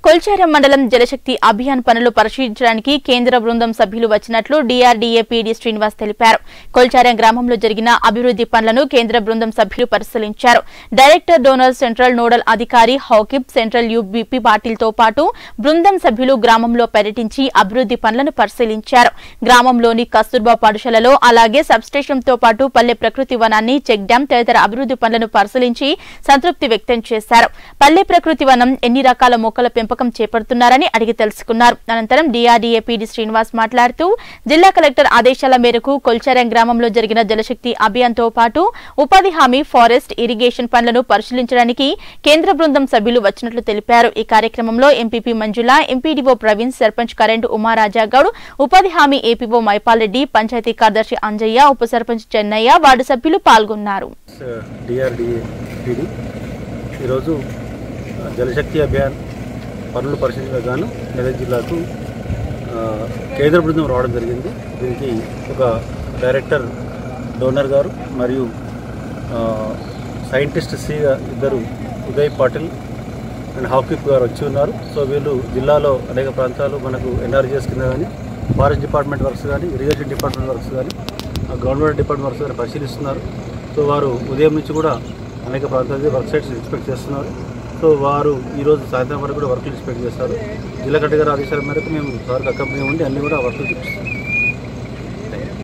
కొల్చారం మండలం జలశక్తి అభియాన్ పనులు పరిశీలించడానికి కేంద్ర బృందం సభ్యులు వచ్చినట్లు డీఆర్డీఏ పీడీ శ్రీనివాస్ తెలిపారు కొల్చారం గ్రామంలో జరిగిన అభివృద్ది పనులను కేంద్ర బృందం సభ్యులు పరిశీలించారు డైరెక్టర్ డోనర్ సెంట్రల్ నోడల్ అధికారి హౌకిబ్ సెంట్రల్ యూబీపీ పాటిల్తో పాటు బృందం సభ్యులు గ్రామంలో పర్యటించి అభివృద్ది పనులను పరిశీలించారు గ్రామంలోని కస్తూర్బా పాఠశాలలో అలాగే సబ్స్టేషన్తో పాటు పల్లె ప్రకృతి వనాన్ని చెక్ డ్యాం తదితర అభివృద్ది పనులను పరిశీలించి సంతృప్తి వ్యక్తం చేశారు పల్లె ప్రకృతి వనం ఎన్ని రకాల మొక్కల పెంపకం చేపడుతున్నారని అడిగి తెలుసుకున్నారు అనంతరం డీఆర్డీఏ పీడీ శ్రీనివాస్ మాట్లాడుతూ జిల్లా కలెక్టర్ ఆదేశాల మేరకు కొల్చారం గ్రామంలో జరిగిన జలశక్తి అభియాన్తో పాటు ఉపాధి హామీ ఫారెస్ట్ ఇరిగేషన్ పనులను పరిశీలించడానికి కేంద్ర బృందం సభ్యులు వచ్చినట్లు తెలిపారు ఈ కార్యక్రమంలో ఎంపీపీ మంజుల ఎంపీడీఓ ప్రవీణ్ సర్పంచ్ కరెంట్ ఉమారాజా గౌడ్ ఉపాధి హామీ ఏపీఓ మైపాల్ రెడ్డి పంచాయతీ కార్యదర్శి అంజయ్య ఉప సర్పంచ్ చెన్నయ్య వార్డు సభ్యులు పాల్గొన్నారు డిఆర్డిఏ పీడి ఈరోజు జలశక్తి అభియాన్ పనులు పరిశీలించగా గాను మెదక్ జిల్లాకు ఆ, కేంద్ర బృందం రావడం జరిగింది దీనికి ఒక డైరెక్టర్ డోనర్ గారు మరియు ఆ, సైంటిస్ట్ సి ఇద్దరు ఉదయ్ పాటిల్ అండ్ హాకీప్ గారు వచ్చి ఉన్నారు సో వీళ్ళు జిల్లాలో అనేక ప్రాంతాలు మనకు ఎన్ఆర్జీఎస్ కింద కానీ ఫారెస్ట్ డిపార్ట్మెంట్ వర్క్స్ కానీ ఇరిగేషన్ డిపార్ట్మెంట్ వర్క్స్ కానీ గ్రౌండ్ వాటర్ డిపార్ట్మెంట్ వర్క్స్ కానీ పరిశీలిస్తున్నారు సో వారు ఉదయం నుంచి కూడా అనేక ప్రాంతాలకి వర్క్ సైట్స్ ఇన్స్పెక్ట్ చేస్తున్నారు సో వారు ఈరోజు సాయంత్రం వరకు కూడా వర్క్లు ఇన్స్పెక్ట్ చేస్తారు జిల్లా కలెక్టర్ గారి ఆదేశాల మేరకు మేము సార్కి అకంపెనీ ఉండి అన్ని కూడా వర్క్లు చూపిస్తాం